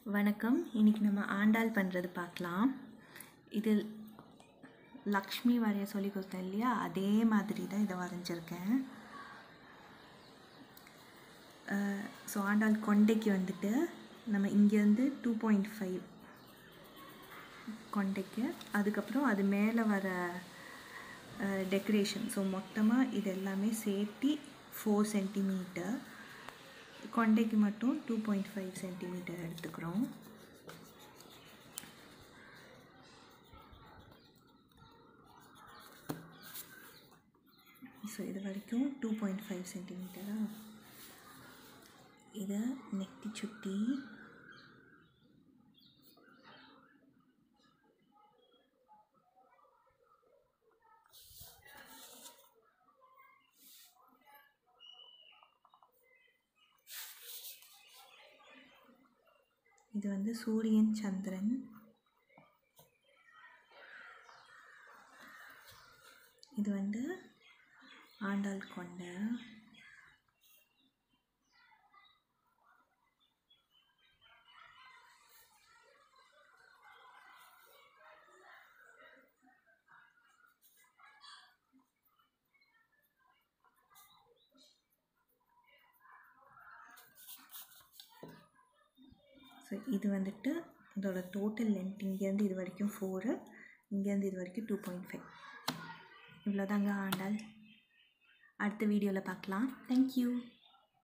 வணக்கம் இன்றைக்கி நம்ம ஆண்டாள் பண்ணுறது பார்க்கலாம் இது லக்ஷ்மி வரைய சொல்லி கொடுத்தேன் இல்லையா அதே மாதிரி தான் இதை வரைஞ்சிருக்கேன் ஸோ ஆண்டாள் கொண்டைக்கு வந்துட்டு நம்ம இங்கேருந்து டூ பாயிண்ட் ஃபைவ் கொண்டைக்கு அதுக்கப்புறம் அது மேலே வர டெக்கரேஷன் ஸோ மொத்தமாக இது எல்லாமே சேர்த்து ஃபோர் சென்டிமீட்டர் கொண்டைக்கு மட்டும் டூ பாயிண்ட் ஃபைவ் சென்டிமீட்டர் எடுத்துக்கிறோம் ஸோ இது வரைக்கும் டூ பாயிண்ட் ஃபைவ் சென்டிமீட்டரா இதை நெத்தி சுட்டி இது வந்து சூரியன் சந்திரன் இது வந்து ஆண்டாள் கொண்ட ஸோ இது வந்துட்டு இதோட டோட்டல் லென்த் இங்கேருந்து இது வரைக்கும் ஃபோரு இங்கேருந்து இது வரைக்கும் டூ பாயிண்ட் ஃபைவ் இவ்வளோதாங்க ஆண்டாள் அடுத்த வீடியோவில் பார்க்கலாம் தேங்க்யூ